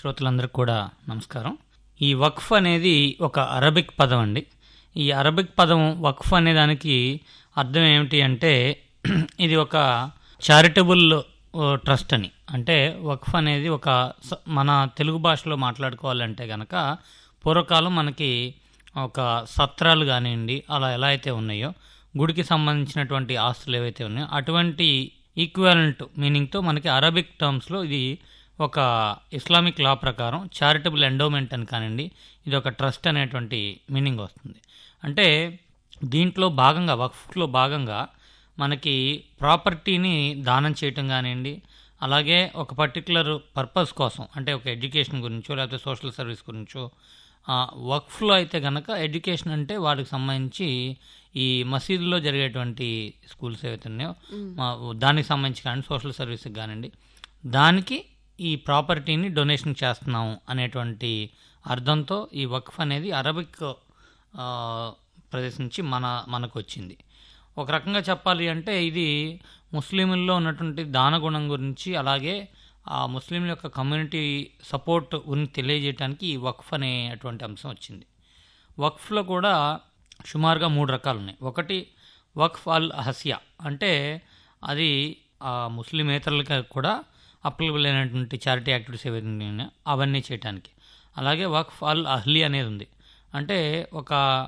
శ్రోతలందరికీ కూడా నమస్కారం ఈ వక్ఫ్ అనేది ఒక అరబిక్ పదం అండి ఈ అరబిక్ పదం వక్ఫ్ అనే దానికి అర్థం ఏమిటి అంటే ఇది ఒక చారిటబుల్ ట్రస్ట్ అని అంటే వక్ఫ్ అనేది ఒక స- మన తెలుగు భాషలో మాట్లాడుకోవాలంటే గనక పూర్వకాలం మనకి ఒక సత్రాలు కానివ్వండి అలా ఎలా అయితే ఉన్నాయో గుడికి సంబంధించినటువంటి ఆస్తులు ఏవైతే ఉన్నాయో అటువంటి ఈక్వాలెంట్ మీనింగ్తో మనకి అరబిక్ టర్మ్స్లో ఇది ఒక ఇస్లామిక్ లా ప్రకారం చారిటబుల్ ఎండోమెంట్ అని కానివ్వండి ఇది ఒక ట్రస్ట్ అనేటువంటి మీనింగ్ వస్తుంది అంటే దీంట్లో భాగంగా వక్ఫ్లో భాగంగా మనకి ప్రాపర్టీని దానం చేయటం కానివ్వండి అలాగే ఒక పర్టికులర్ పర్పస్ కోసం అంటే ఒక ఎడ్యుకేషన్ గురించో లేకపోతే సోషల్ సర్వీస్ గురించో ఆ, వక్ఫ్లో అయితే కనుక ఎడ్యుకేషన్ అంటే వాటికి సంబంధించి ఈ మసీదులో జరిగేటువంటి స్కూల్స్ ఏవైతే ఉన్నాయో మా దానికి సంబంధించి కానీ సోషల్ సర్వీస్కి కానివ్వండి దానికి ఈ ప్రాపర్టీని డొనేషన్ చేస్తున్నాం అనేటువంటి అర్థంతో ఈ వక్ఫ్ అనేది అరబిక్ ఆ, ప్రదేశం నుంచి మన మనకు వచ్చింది ఒక రకంగా చెప్పాలి అంటే ఇది ముస్లింల్లో ఉన్నటువంటి దానగుణం గురించి అలాగే ఆ ముస్లింల యొక్క కమ్యూనిటీ సపోర్ట్ గురించి తెలియజేయడానికి ఈ వక్ఫ్ అనేటువంటి అంశం వచ్చింది వక్ఫ్లో కూడా సుమారుగా మూడు రకాలు ఉన్నాయి ఒకటి వక్ఫ్ అల్ హసియా అంటే అది ఆ ముస్లిమేతరులకి కూడా అప్లికబుల్ అయినటువంటి చారిటీ యాక్టివిటీస్ ఏవైతే ఉన్నాయో అవన్నీ చేయడానికి అలాగే వక్ఫ్ అల్ అహ్లీ అనేది ఉంది అంటే ఒక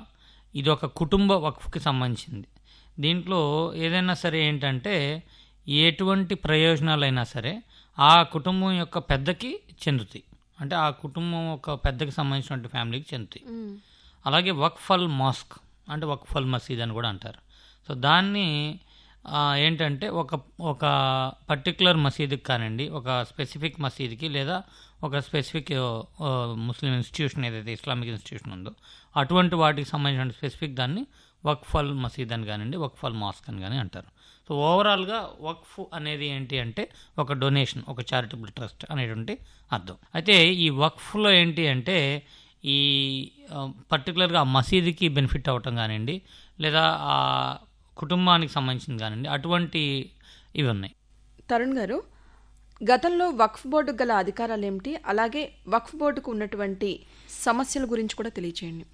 ఇది ఒక కుటుంబ వక్ఫ్కి సంబంధించింది దీంట్లో ఏదైనా సరే ఏంటంటే ఎటువంటి ప్రయోజనాలైనా సరే ఆ కుటుంబం యొక్క పెద్దకి చెందుతాయి అంటే ఆ కుటుంబం ఒక పెద్దకి సంబంధించినటువంటి ఫ్యామిలీకి చెందుతాయి అలాగే వక్ఫల్ మాస్క్ అంటే వక్ఫల్ మసీద్ అని కూడా అంటారు సో దాన్ని ఆ, ఏంటంటే ఒక ఒక పర్టికులర్ మసీదుకి కానివ్వండి ఒక స్పెసిఫిక్ మసీద్కి లేదా ఒక స్పెసిఫిక్ ఆ, ముస్లిం ఇన్స్టిట్యూషన్ ఏదైతే ఇస్లామిక్ ఇన్స్టిట్యూషన్ ఉందో అటువంటి వాటికి సంబంధించిన స్పెసిఫిక్ దాన్ని వక్ఫల్ మసీద్ అని కానివ్వండి వక్ఫల్ మాస్క్ అని కానీ అంటారు సో ఓవరాల్గా వక్ఫ్ అనేది ఏంటి అంటే ఒక డొనేషన్ ఒక చారిటబుల్ ట్రస్ట్ అనేటువంటి అర్థం అయితే ఈ వక్ఫ్లో ఏంటి అంటే ఈ పర్టికులర్గా ఆ మసీదుకి బెనిఫిట్ అవ్వటం కానివ్వండి లేదా ఆ కుటుంబానికి సంబంధించింది కానివ్వండి అటువంటి ఇవి ఉన్నాయి తరుణ్ గారు గతంలో వక్ఫ్ బోర్డుకు గల అధికారాలు ఏమిటి అలాగే వక్ఫ్ బోర్డుకు ఉన్నటువంటి సమస్యల గురించి కూడా తెలియచేయండి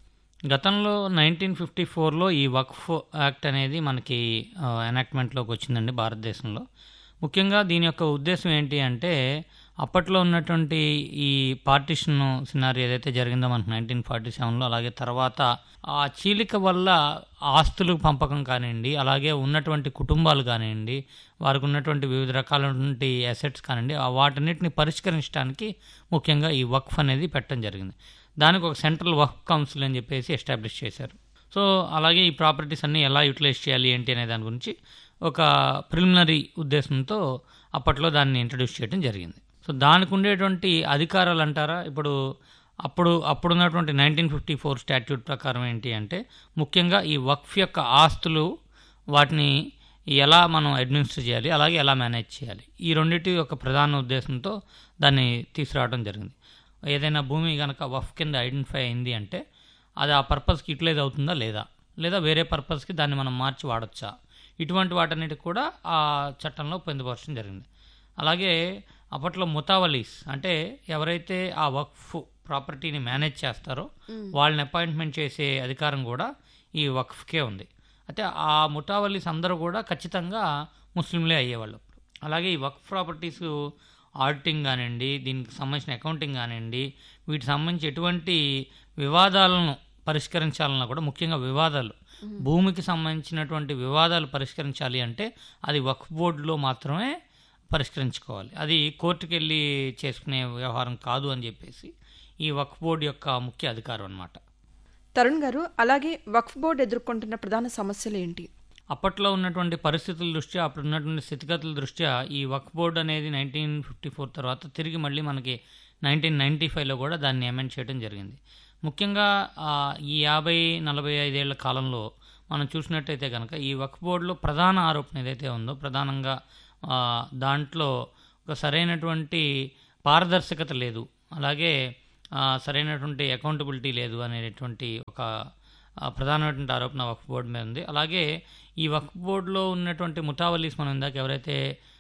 గతంలో నైన్టీన్ ఫిఫ్టీ ఫోర్లో ఈ వక్ఫ్ యాక్ట్ అనేది మనకి ఎనాక్ట్మెంట్లోకి వచ్చిందండి భారతదేశంలో ముఖ్యంగా దీని యొక్క ఉద్దేశం ఏంటి అంటే అప్పట్లో ఉన్నటువంటి ఈ పార్టిషన్ సినారీ ఏదైతే జరిగిందో మనకు నైన్టీన్ ఫార్టీ సెవెన్లో అలాగే తర్వాత ఆ చీలిక వల్ల ఆస్తులు పంపకం కానివ్వండి అలాగే ఉన్నటువంటి కుటుంబాలు కానివ్వండి వారికి ఉన్నటువంటి వివిధ రకాలైనటువంటి అసెట్స్ కానివ్వండి ఆ వాటన్నిటిని పరిష్కరించడానికి ముఖ్యంగా ఈ వక్ఫ్ అనేది పెట్టడం జరిగింది దానికి ఒక సెంట్రల్ వర్క్ కౌన్సిల్ అని చెప్పేసి ఎస్టాబ్లిష్ చేశారు సో అలాగే ఈ ప్రాపర్టీస్ అన్ని ఎలా యూటిలైజ్ చేయాలి ఏంటి అనే దాని గురించి ఒక ప్రిలిమినరీ ఉద్దేశంతో అప్పట్లో దాన్ని ఇంట్రడ్యూస్ చేయడం జరిగింది సో దానికి ఉండేటువంటి అధికారాలు అంటారా ఇప్పుడు అప్పుడు అప్పుడున్నటువంటి నైన్టీన్ ఫిఫ్టీ ఫోర్ స్టాట్యూట్ ప్రకారం ఏంటి అంటే ముఖ్యంగా ఈ వక్ఫ్ యొక్క ఆస్తులు వాటిని ఎలా మనం అడ్మినిస్టర్ చేయాలి అలాగే ఎలా మేనేజ్ చేయాలి ఈ రెండింటి యొక్క ప్రధాన ఉద్దేశంతో దాన్ని తీసుకురావడం జరిగింది ఏదైనా భూమి కనుక వఫ్ కింద ఐడెంటిఫై అయింది అంటే అది ఆ పర్పస్కి యూటిలైజ్ అవుతుందా లేదా లేదా వేరే పర్పస్కి దాన్ని మనం మార్చి వాడచ్చా ఇటువంటి వాటన్నిటికి కూడా ఆ చట్టంలో పొందుపరచడం జరిగింది అలాగే అప్పట్లో ముతావలీస్ అంటే ఎవరైతే ఆ వక్ఫ్ ప్రాపర్టీని మేనేజ్ చేస్తారో వాళ్ళని అపాయింట్మెంట్ చేసే అధికారం కూడా ఈ వక్ఫ్కే ఉంది అయితే ఆ ముతావలీస్ అందరూ కూడా ఖచ్చితంగా ముస్లింలే అయ్యేవాళ్ళు అలాగే ఈ వక్ఫ్ ప్రాపర్టీస్ ఆడిటింగ్ కానివ్వండి దీనికి సంబంధించిన అకౌంటింగ్ కానివ్వండి వీటికి సంబంధించి ఎటువంటి వివాదాలను పరిష్కరించాలన్నా కూడా ముఖ్యంగా వివాదాలు భూమికి సంబంధించినటువంటి వివాదాలు పరిష్కరించాలి అంటే అది వక్ఫ్ బోర్డులో మాత్రమే పరిష్కరించుకోవాలి అది కోర్టుకు వెళ్ళి చేసుకునే వ్యవహారం కాదు అని చెప్పేసి ఈ వక్ఫ్ బోర్డు యొక్క ముఖ్య అధికారం అన్నమాట తరుణ్ గారు అలాగే వక్ఫ్ బోర్డు ఎదుర్కొంటున్న ప్రధాన సమస్యలు ఏంటి అప్పట్లో ఉన్నటువంటి పరిస్థితుల దృష్ట్యా అప్పుడు ఉన్నటువంటి స్థితిగతుల దృష్ట్యా ఈ వక్ఫ్ బోర్డు అనేది నైన్టీన్ ఫిఫ్టీ ఫోర్ తర్వాత తిరిగి మళ్ళీ మనకి నైన్టీన్ నైంటీ ఫైవ్లో కూడా దాన్ని అమెండ్ చేయడం జరిగింది ముఖ్యంగా ఆ, ఈ యాభై నలభై ఐదేళ్ల కాలంలో మనం చూసినట్టయితే కనుక ఈ వక్ఫ్ బోర్డులో ప్రధాన ఆరోపణ ఏదైతే ఉందో ప్రధానంగా ఆ, దాంట్లో ఒక సరైనటువంటి పారదర్శకత లేదు అలాగే ఆ, సరైనటువంటి అకౌంటబిలిటీ లేదు అనేటువంటి ఒక ఆ, ప్రధానమైనటువంటి ఆరోపణ వక్ఫ్ బోర్డు మీద ఉంది అలాగే ఈ వక్ఫ్ బోర్డులో ఉన్నటువంటి ముఠావలీస్ మనం ఇందాక ఎవరైతే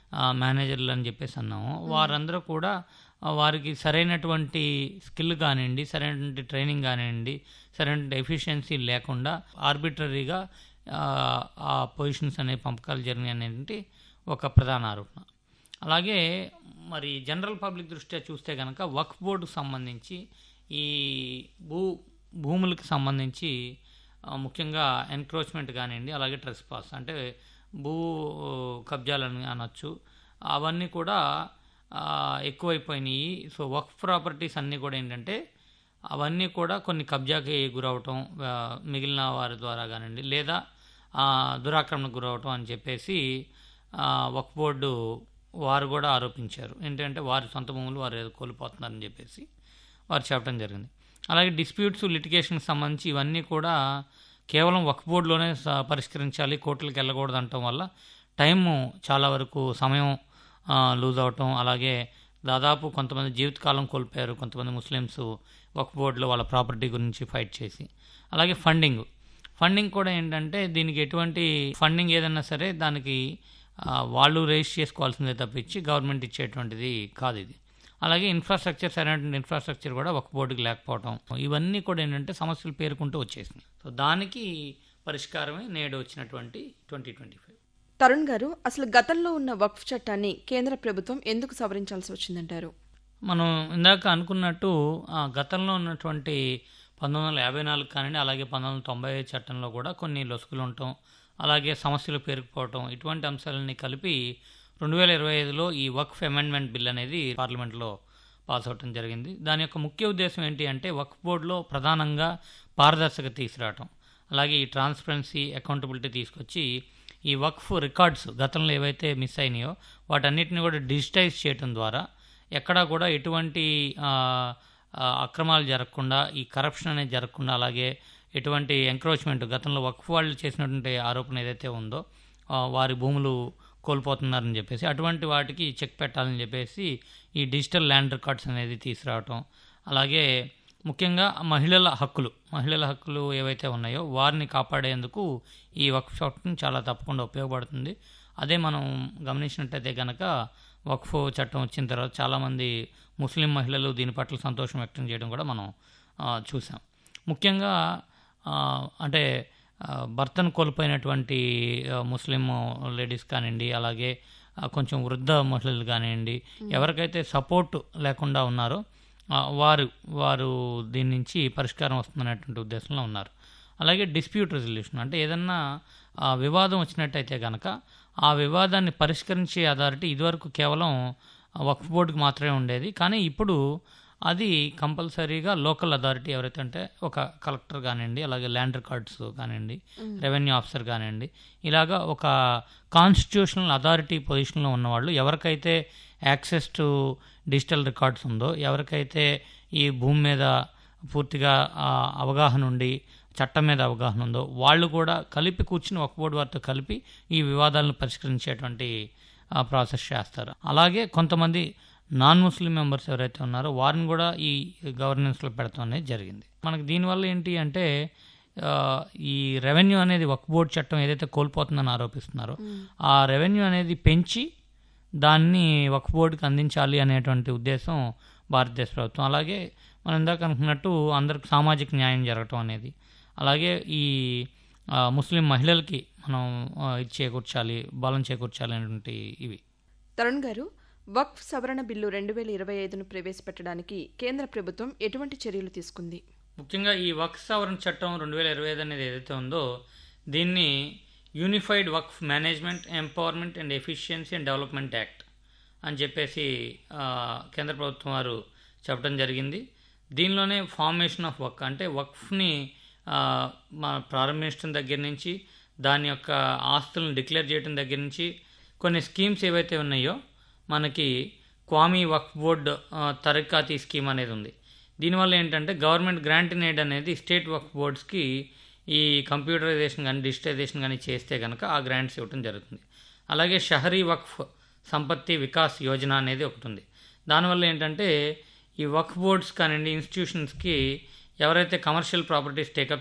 ఆ, మేనేజర్లు అని చెప్పేసి అన్నాము వారందరూ కూడా ఆ, వారికి సరైనటువంటి స్కిల్ కానివ్వండి సరైనటువంటి ట్రైనింగ్ కానివ్వండి సరైన ఎఫిషియన్సీ లేకుండా ఆర్బిటరీగా ఆ పొజిషన్స్ అనే పంపకాలు జరిగినాయి అనేది ఒక ప్రధాన ఆరోపణ అలాగే మరి జనరల్ పబ్లిక్ దృష్ట్యా చూస్తే కనుక వక్ఫ్ బోర్డుకు సంబంధించి ఈ భూ భూములకు సంబంధించి ఆ, ముఖ్యంగా ఎన్క్రోచ్మెంట్ కానివ్వండి అలాగే ట్రెస్ పాస్ అంటే భూ కబ్జాలని అనొచ్చు అవన్నీ కూడా ఆ, ఎక్కువైపోయినాయి సో వక్ఫ్ ప్రాపర్టీస్ అన్నీ కూడా ఏంటంటే అవన్నీ కూడా కొన్ని కబ్జాకి గురవటం ఆ, మిగిలిన వారి ద్వారా కానివ్వండి లేదా ఆ, దురాక్రమణకు గురవటం అని చెప్పేసి ఆ, వక్ఫ్ బోర్డు వారు కూడా ఆరోపించారు ఏంటంటే వారి సొంత భూములు వారు ఏదో కోల్పోతున్నారని చెప్పేసి వారు చెప్పడం జరిగింది అలాగే డిస్ప్యూట్స్ లిటిగేషన్కి సంబంధించి ఇవన్నీ కూడా కేవలం వక్ఫ్ బోర్డులోనే స- పరిష్కరించాలి కోర్టులకు వెళ్ళకూడదు అనటం వల్ల టైము చాలా వరకు సమయం లూజ్ అవటం అలాగే దాదాపు కొంతమంది జీవితకాలం కోల్పోయారు కొంతమంది ముస్లిమ్స్ వక్ఫ్ బోర్డులో వాళ్ళ ప్రాపర్టీ గురించి ఫైట్ చేసి అలాగే ఫండింగ్ ఫండింగ్ కూడా ఏంటంటే దీనికి ఎటువంటి ఫండింగ్ ఏదన్నా సరే దానికి ఆ, వాళ్ళు రేస్ చేసుకోవాల్సిందే తప్పించి గవర్నమెంట్ ఇచ్చేటువంటిది కాదు ఇది అలాగే ఇన్ఫ్రాస్ట్రక్చర్ సరైనటువంటి ఇన్ఫ్రాస్ట్రక్చర్ కూడా ఒక బోర్డుకి లేకపోవడం ఇవన్నీ కూడా ఏంటంటే సమస్యలు పేరుకుంటూ వచ్చేసినాయి సో దానికి పరిష్కారమే నేడు వచ్చినటువంటి ట్వంటీ ట్వంటీ ఫైవ్ తరుణ్ గారు అసలు గతంలో ఉన్న వక్ఫ్ చట్టాన్ని కేంద్ర ప్రభుత్వం ఎందుకు సవరించాల్సి వచ్చిందంటారు మనం ఇందాక అనుకున్నట్టు ఆ, గతంలో ఉన్నటువంటి పంతొమ్మిది వందల యాభై నాలుగు కానివ్వండి అలాగే పంతొమ్మిది వందల తొంభై ఐదు చట్టంలో కూడా కొన్ని లొసుగులు ఉండటం అలాగే సమస్యలు పేరుకుపోవటం ఇటువంటి అంశాలన్నీ కలిపి రెండు వేల ఇరవై ఐదులో ఈ వక్ఫ్ అమెండ్మెంట్ బిల్ అనేది పార్లమెంట్లో పాస్ అవటం జరిగింది దాని యొక్క ముఖ్య ఉద్దేశం ఏంటి అంటే వక్ఫ్ బోర్డులో ప్రధానంగా పారదర్శకత తీసుకురావటం అలాగే ఈ ట్రాన్స్పరెన్సీ అకౌంటబిలిటీ తీసుకొచ్చి ఈ వక్ఫ్ రికార్డ్స్ గతంలో ఏవైతే మిస్ అయినాయో వాటన్నిటిని కూడా డిజిటైజ్ చేయటం ద్వారా ఎక్కడా కూడా ఎటువంటి ఆ, ఆ, అక్రమాలు జరగకుండా ఈ కరప్షన్ అనేది జరగకుండా అలాగే ఎటువంటి ఎంక్రోచ్మెంట్ గతంలో వక్ఫ్ వాళ్ళు చేసినటువంటి ఆరోపణ ఏదైతే ఉందో ఆ, వారి భూములు కోల్పోతున్నారని చెప్పేసి అటువంటి వాటికి చెక్ పెట్టాలని చెప్పేసి ఈ డిజిటల్ ల్యాండ్ రికార్డ్స్ అనేది తీసుకురావటం అలాగే ముఖ్యంగా మహిళల హక్కులు మహిళల హక్కులు ఏవైతే ఉన్నాయో వారిని కాపాడేందుకు ఈ వక్ఫ్ చట్టం చాలా తప్పకుండా ఉపయోగపడుతుంది అదే మనం గమనించినట్టయితే కనుక వక్ఫ్ చట్టం వచ్చిన తర్వాత చాలామంది ముస్లిం మహిళలు దీని పట్ల సంతోషం వ్యక్తం చేయడం కూడా మనం ఆ, చూసాం ముఖ్యంగా ఆ, అంటే ఆ, భర్తను కోల్పోయినటువంటి ఆ, ముస్లిం లేడీస్ కానివ్వండి అలాగే ఆ, కొంచెం వృద్ధ మహిళలు కానివ్వండి ఎవరికైతే సపోర్ట్ లేకుండా ఉన్నారో ఆ, వారు వారు దీని నుంచి పరిష్కారం వస్తుందనేటువంటి ఉద్దేశంలో ఉన్నారు అలాగే డిస్ప్యూట్ రెజల్యూషన్ అంటే ఏదన్నా ఆ, వివాదం వచ్చినట్టయితే కనుక ఆ వివాదాన్ని పరిష్కరించే అథారిటీ ఇదివరకు కేవలం వక్ఫ్ బోర్డుకి మాత్రమే ఉండేది కానీ ఇప్పుడు అది కంపల్సరీగా లోకల్ అథారిటీ ఎవరైతే అంటే ఒక కలెక్టర్ కానివ్వండి అలాగే ల్యాండ్ రికార్డ్స్ కానివ్వండి రెవెన్యూ ఆఫీసర్ కానివ్వండి ఇలాగా ఒక కాన్స్టిట్యూషనల్ అథారిటీ పొజిషన్లో ఉన్నవాళ్ళు ఎవరికైతే యాక్సెస్ టు డిజిటల్ రికార్డ్స్ ఉందో ఎవరికైతే ఈ భూమి మీద పూర్తిగా ఆ, అవగాహన ఉండి చట్టం మీద అవగాహన ఉందో వాళ్ళు కూడా కలిపి కూర్చుని ఒక బోర్డు వారితో కలిపి ఈ వివాదాలను పరిష్కరించేటువంటి ఆ, ప్రాసెస్ చేస్తారు అలాగే కొంతమంది నాన్ ముస్లిం మెంబర్స్ ఎవరైతే ఉన్నారో వారిని కూడా ఈ గవర్నెన్స్లో పెడతాం అనేది జరిగింది మనకి దీనివల్ల ఏంటి అంటే ఆ, ఈ రెవెన్యూ అనేది ఒక బోర్డు చట్టం ఏదైతే కోల్పోతుందని ఆరోపిస్తున్నారో ఆ రెవెన్యూ అనేది పెంచి దాన్ని ఒక బోర్డుకి అందించాలి అనేటువంటి ఉద్దేశం భారతదేశ ప్రభుత్వం అలాగే మనం ఇందాక అనుకున్నట్టు అందరికి సామాజిక న్యాయం జరగటం అనేది అలాగే ఈ ఆ, ముస్లిం మహిళలకి మనం ఆ, ఇది చేకూర్చాలి బలం చేకూర్చాలి అనేటువంటి ఇవి తరుణ్ గారు వక్ఫ్ సవరణ బిల్లు రెండు వేల ఇరవై ఐదును ప్రవేశపెట్టడానికి కేంద్ర ప్రభుత్వం ఎటువంటి చర్యలు తీసుకుంది ముఖ్యంగా ఈ వక్ఫ్ సవరణ చట్టం రెండు వేల ఇరవై ఐదు అనేది ఏదైతే ఉందో దీన్ని unified Waqf management empowerment and efficiency and development act అని చెప్పేసి ఆ, కేంద్ర ప్రభుత్వం వారు చెప్పడం జరిగింది దీనిలోనే ఫార్మేషన్ ఆఫ్ వక్ అంటే వక్ఫ్ని ఆ, మన ప్రారంభించడం దగ్గర నుంచి దాని యొక్క ఆస్తులను డిక్లేర్ చేయడం దగ్గర నుంచి కొన్ని స్కీమ్స్ ఏవైతే ఉన్నాయో మనకి క్వామీ వక్ఫ్ బోర్డ్ ఆ, తరకాతీ స్కీమ్ అనేది ఉంది దీనివల్ల ఏంటంటే గవర్నమెంట్ గ్రాంట్ ఇన్ ఎయిడ్ అనేది స్టేట్ వక్ఫ్ బోర్డ్స్కి ఈ కంప్యూటరైజేషన్ కానీ డిజిటైజేషన్ కానీ చేస్తే కనుక ఆ గ్రాంట్స్ ఇవ్వడం జరుగుతుంది అలాగే షహరీ వక్ఫ్ సంపత్తి వికాస్ యోజన అనేది ఒకటి ఉంది దానివల్ల ఏంటంటే ఈ వక్ఫ్ బోర్డ్స్ కానివ్వండి ఇన్స్టిట్యూషన్స్కి ఎవరైతే కమర్షియల్ ప్రాపర్టీస్ టేకప్